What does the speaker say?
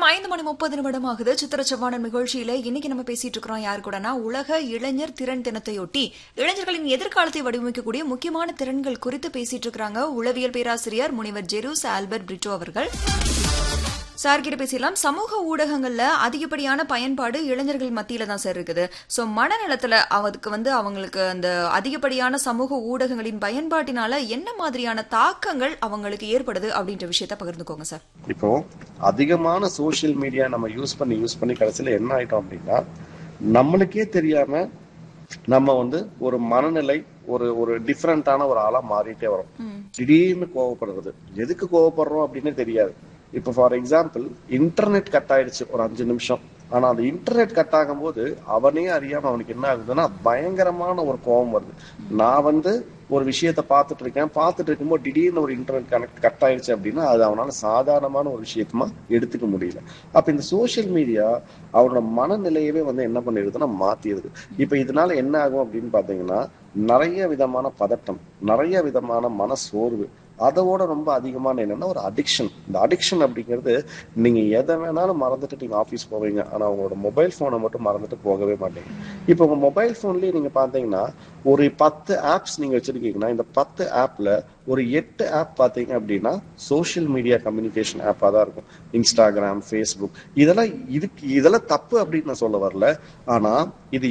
ஐந்து மணி முப்பது நிமிடம் ஆகுது சித்திர செவ்வாணன் நிகழ்ச்சியில இன்னைக்கு நம்ம பேசிட்டு இருக்கிறோம் யாரு கூடனா உலக இளைஞர் திறன் தினத்தையொட்டி இளைஞர்களின் எதிர்காலத்தை வடிவமைக்கக்கூடிய முக்கியமான திறன்கள் குறித்து பேசிட்டு இருக்கிறாங்க உளவியல் பேராசிரியர் முனிவர் ஜெரூஸ் ஆல்பர்ட் பிரிட்டோ அவர்கள் சார் கிட்ட பேசலாம் சமூக ஊடகங்கள்ல அதிகப்படியான பயன்பாடு இளைஞர்கள் மத்தியில தான் சார் இருக்குது சோ மனநலத்துல அதுக்கு வந்து அவங்களுக்கு அந்த அதிகப்படியான சமூக ஊடகங்களின் பயன்பாட்டினால என்ன மாதிரியான தாக்கங்கள் அவங்களுக்கு ஏற்படுது அப்படின்ற விஷயத்த பகிர்ந்துக்கோங்க சார் இப்போ அதிகமான சோஷியல் மீடியா நம்ம யூஸ் பண்ணி யூஸ் பண்ணி கடைசியில என்ன ஆயிட்டோம் அப்படின்னா நம்மளுக்கே தெரியாம நம்ம வந்து ஒரு மனநிலை ஒரு ஒரு டிஃப்ரெண்டான ஒரு ஆளா மாறிட்டே வரோம் திடீர்னு கோவப்படுறது எதுக்கு கோவப்படுறோம் அப்படின்னு தெரியாது இப்போ ஃபார் எக்ஸாம்பிள் இன்டர்நெட் கட் ஆயிடுச்சு ஒரு அஞ்சு நிமிஷம் ஆனா அந்த இன்டர்நெட் கட் ஆகும்போது அவனே அறியாம அவனுக்கு என்ன ஆகுதுன்னா பயங்கரமான ஒரு கோபம் வருது நான் வந்து ஒரு விஷயத்த பார்த்துட்டு இருக்கேன் பார்த்துட்டு இருக்கும்போது திடீர்னு ஒரு இன்டர்நெட் கனெக்ட் கட் ஆயிடுச்சு அப்படின்னா அது அவனால சாதாரணமான ஒரு விஷயத்தமா எடுத்துக்க முடியல அப்ப இந்த சோஷியல் மீடியா அவனோட மனநிலையவே வந்து என்ன பண்ணிடுதுன்னா மாத்திடுது இப்ப இதனால என்ன ஆகும் அப்படின்னு பாத்தீங்கன்னா நிறைய விதமான பதட்டம் நிறைய விதமான மன சோர்வு அதோட ரொம்ப அதிகமான என்னன்னா ஒரு அடிக்ஷன் இந்த அடிக்ஷன் அப்படிங்கிறது நீங்க எதை வேணாலும் மறந்துட்டு நீங்க ஆபீஸ் போவீங்க ஆனா உங்களோட மொபைல் போனை மட்டும் மறந்துட்டு போகவே மாட்டீங்க இப்போ உங்க மொபைல் போன்லயே நீங்க பாத்தீங்கன்னா ஒரு பத்து ஆப்ஸ் நீங்க வச்சிருக்கீங்கன்னா இந்த பத்து ஆப்ல ஒரு எட்டு ஆப் பாத்தீங்க அப்படின்னா சோஷியல் மீடியா கம்யூனிகேஷன் ஆப்பா தான் இருக்கும் இன்ஸ்டாகிராம் ஃபேஸ்புக் இதெல்லாம் இதுக்கு இதெல்லாம் தப்பு அப்படின்னு நான் சொல்ல வரல ஆனா இது